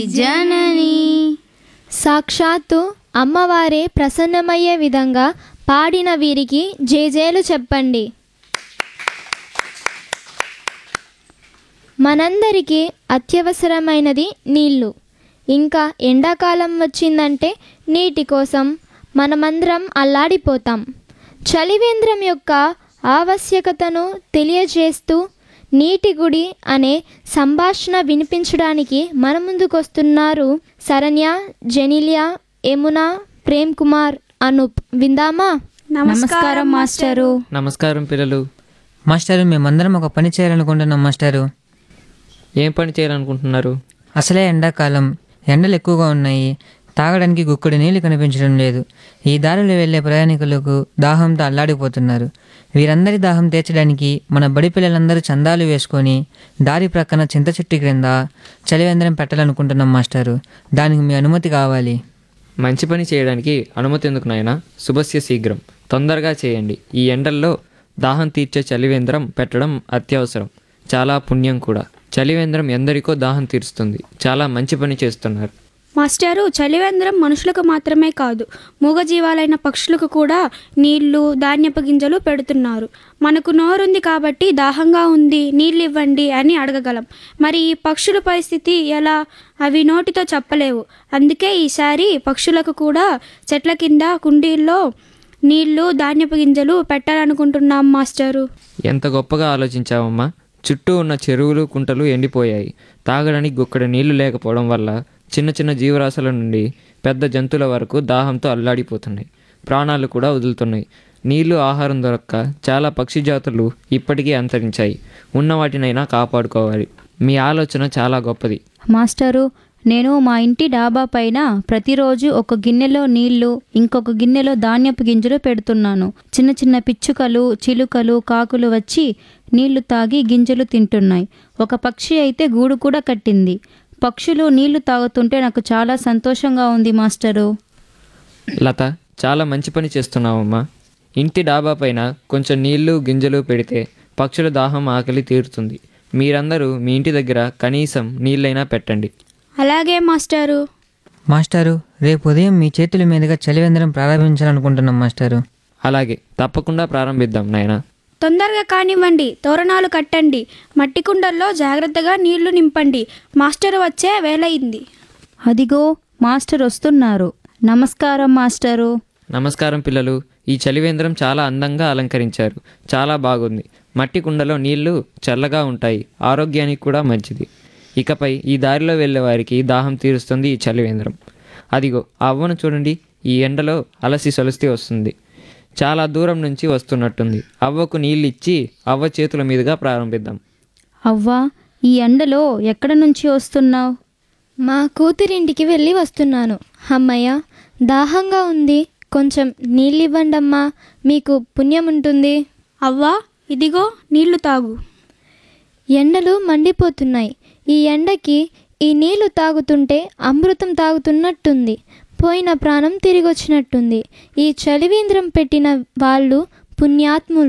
జనని సాక్షాత్తు అమ్మవారే ప్రసన్నమయ్యే విధంగా పాడిన వీరికి జేజేలు చెప్పండి మనందరికీ అత్యవసరమైనది నీళ్ళు ఇంకా ఎండాకాలం వచ్చిందంటే నీటి కోసం మనమందరం అల్లాడిపోతాం చలివేంద్రం యొక్క ఆవశ్యకతను తెలియజేస్తూ నీటి గుడి అనే సంభాషణ వినిపించడానికి మన ముందుకొస్తున్నారు శరణ్య జెనిలియా యమున ప్రేమ్ కుమార్ అనూప్ విందామా నమస్కారం మాస్టరు నమస్కారం పిల్లలు మాస్టారు మేమందరం ఒక పని చేయాలనుకుంటున్నాం మాస్టారు ఏం పని చేయాలనుకుంటున్నారు అసలే ఎండాకాలం ఎండలు ఎక్కువగా ఉన్నాయి తాగడానికి గుక్కడి నీళ్లు కనిపించడం లేదు ఈ దారిలో వెళ్ళే ప్రయాణికులకు దాహంతో అల్లాడిపోతున్నారు వీరందరి దాహం తీర్చడానికి మన బడి పిల్లలందరూ చందాలు వేసుకొని దారి ప్రక్కన చింత చెట్టు క్రింద చలివేంద్రం పెట్టాలనుకుంటున్నాం మాస్టారు దానికి మీ అనుమతి కావాలి మంచి పని చేయడానికి అనుమతి ఎందుకు నాయనా శుభస్య శీఘ్రం తొందరగా చేయండి ఈ ఎండల్లో దాహం తీర్చే చలివేంద్రం పెట్టడం అత్యవసరం చాలా పుణ్యం కూడా చలివేంద్రం ఎందరికో దాహం తీరుస్తుంది చాలా మంచి పని చేస్తున్నారు మాస్టారు చలివేంద్రం మనుషులకు మాత్రమే కాదు మూగజీవాలైన పక్షులకు కూడా నీళ్లు ధాన్యపు గింజలు పెడుతున్నారు మనకు నోరుంది కాబట్టి దాహంగా ఉంది నీళ్ళు ఇవ్వండి అని అడగగలం మరి ఈ పక్షుల పరిస్థితి ఎలా అవి నోటితో చెప్పలేవు అందుకే ఈసారి పక్షులకు కూడా చెట్ల కింద కుండీల్లో నీళ్లు ధాన్యపు గింజలు పెట్టాలనుకుంటున్నాం మాస్టారు ఎంత గొప్పగా ఆలోచించావమ్మా చుట్టూ ఉన్న చెరువులు కుంటలు ఎండిపోయాయి తాగడానికి గుక్కడి నీళ్లు లేకపోవడం వల్ల చిన్న చిన్న జీవరాశుల నుండి పెద్ద జంతువుల వరకు దాహంతో అల్లాడిపోతున్నాయి ప్రాణాలు కూడా వదులుతున్నాయి నీళ్లు ఆహారం దొరక్క చాలా పక్షి జాతులు ఇప్పటికీ అంతరించాయి ఉన్న వాటినైనా కాపాడుకోవాలి మీ ఆలోచన చాలా గొప్పది మాస్టరు నేను మా ఇంటి డాబా పైన ప్రతిరోజు ఒక గిన్నెలో నీళ్లు ఇంకొక గిన్నెలో ధాన్యపు గింజలు పెడుతున్నాను చిన్న చిన్న పిచ్చుకలు చిలుకలు కాకులు వచ్చి నీళ్లు తాగి గింజలు తింటున్నాయి ఒక పక్షి అయితే గూడు కూడా కట్టింది పక్షులు నీళ్లు తాగుతుంటే నాకు చాలా సంతోషంగా ఉంది మాస్టరు లత చాలా మంచి పని చేస్తున్నావమ్మా ఇంటి డాబా పైన కొంచెం నీళ్లు గింజలు పెడితే పక్షుల దాహం ఆకలి తీరుతుంది మీరందరూ మీ ఇంటి దగ్గర కనీసం నీళ్ళైనా పెట్టండి అలాగే మాస్టారు మాస్టారు రేపు ఉదయం మీ చేతుల మీదుగా చలివేంద్రం ప్రారంభించాలనుకుంటున్నాం మాస్టారు అలాగే తప్పకుండా ప్రారంభిద్దాం నాయనా తొందరగా కానివ్వండి తోరణాలు కట్టండి మట్టి కుండల్లో జాగ్రత్తగా నీళ్లు నింపండి మాస్టర్ వచ్చే వేలయింది అదిగో మాస్టర్ వస్తున్నారు నమస్కారం మాస్టరు నమస్కారం పిల్లలు ఈ చలివేంద్రం చాలా అందంగా అలంకరించారు చాలా బాగుంది మట్టి కుండలో నీళ్లు చల్లగా ఉంటాయి ఆరోగ్యానికి కూడా మంచిది ఇకపై ఈ దారిలో వెళ్ళే వారికి దాహం తీరుస్తుంది ఈ చలివేంద్రం అదిగో ఆ అవ్వను చూడండి ఈ ఎండలో అలసి సొలసి వస్తుంది చాలా దూరం నుంచి వస్తున్నట్టుంది అవ్వకు నీళ్ళు ఇచ్చి అవ్వ చేతుల మీదుగా ప్రారంభిద్దాం అవ్వా ఈ ఎండలో ఎక్కడ నుంచి వస్తున్నావు మా కూతురింటికి వెళ్ళి వస్తున్నాను అమ్మయ్య దాహంగా ఉంది కొంచెం నీళ్ళివ్వండమ్మా మీకు పుణ్యం ఉంటుంది అవ్వా ఇదిగో నీళ్లు తాగు ఎండలు మండిపోతున్నాయి ఈ ఎండకి ఈ నీళ్లు తాగుతుంటే అమృతం తాగుతున్నట్టుంది పోయిన ప్రాణం తిరిగొచ్చినట్టుంది ఈ చలివేంద్రం పెట్టిన వాళ్ళు పుణ్యాత్ములు